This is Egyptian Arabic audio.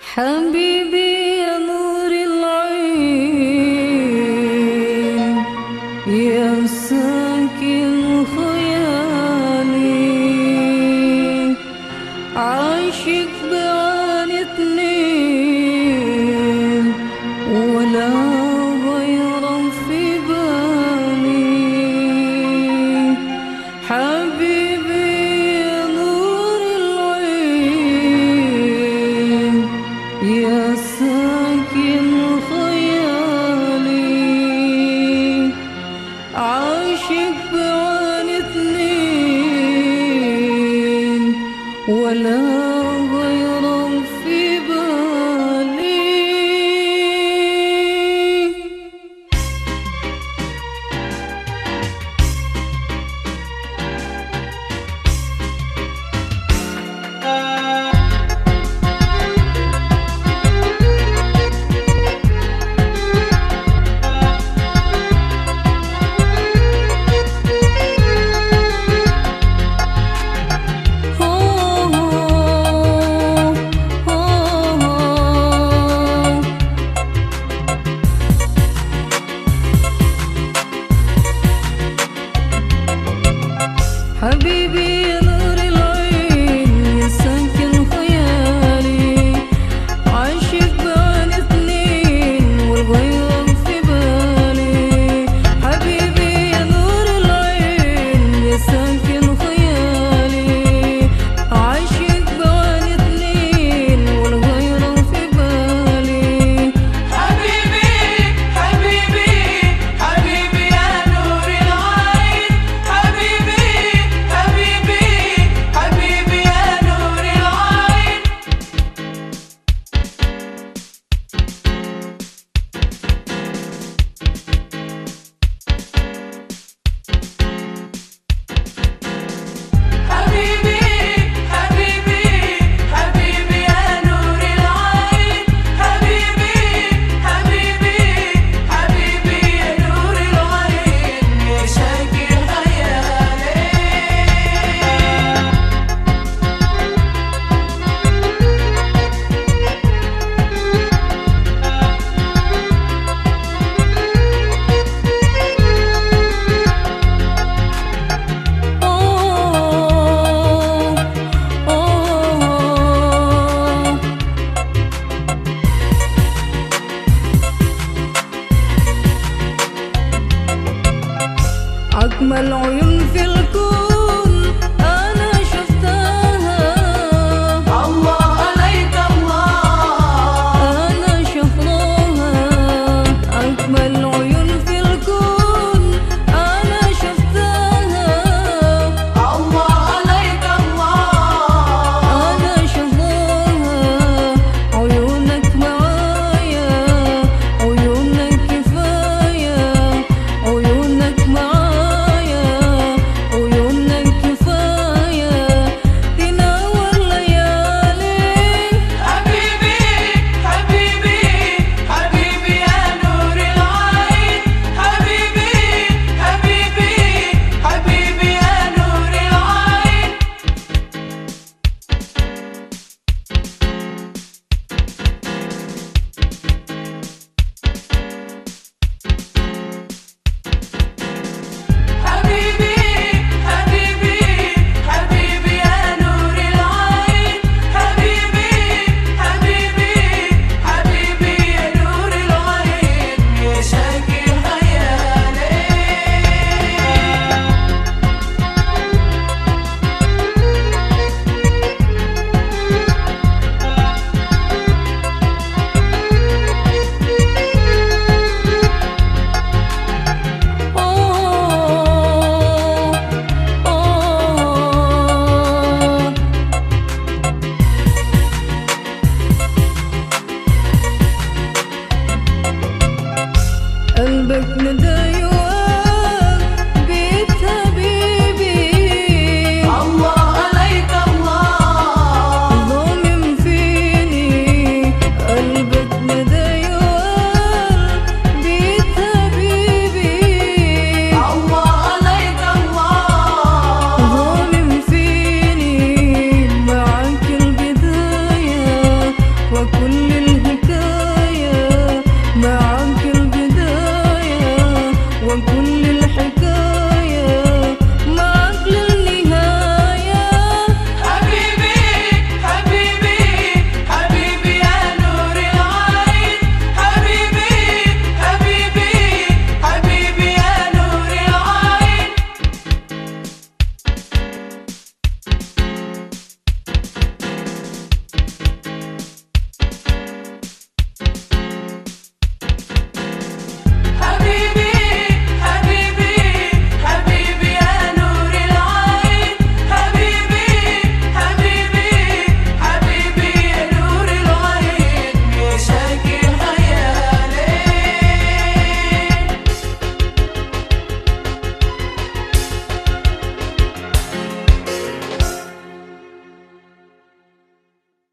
حبيبي يا نور العين يا ساكن خيالي عاشق بعين اتنين ولا غير في بالي حبيبي يا نور العين يا ساكن خيالي عاشق بعين اتنين ولا غير في بالي حبيبي يا نور العين يا ساكن خيالي عاشق بين اثنين والغير في بالي حبيبي يا نور العين يا ساكن خيالي عاشق بين اثنين والغير في بالي حبيبي حبيبي حبيبي يا نور العين حبيبي حبيبي حبيبي يا نور العين حبيبي حبيبي حبيبي يا نور العين حبيبي حبيبي حبيبي يا نور العين يا شاكي خيالي أوه أوه أجمل عيون في الكون أنا شفتها الله عليك الله أنا شفراها أجمل عيون في الكون أنا شفتها الله عليك الله أنا شفراها عيونك معايا عيونك كفاية عيونك معايا عيونك كفاية تنور ليالي حبيبي حبيبي حبيبي يا نور العين حبيبي حبيبي حبيبي يا نور العين حبيبي حبيبي حبيبي يا نور العين حبيبي حبيبي حبيبي يا نور العين يا شاكي خيالي أوه أوه قلبك ندى يوم بيت حبيبي الله عليك الله ضامن فيني قلبك ندى يوم بيت حبيبي الله عليك الله ضامن فيني معاك البداية وكل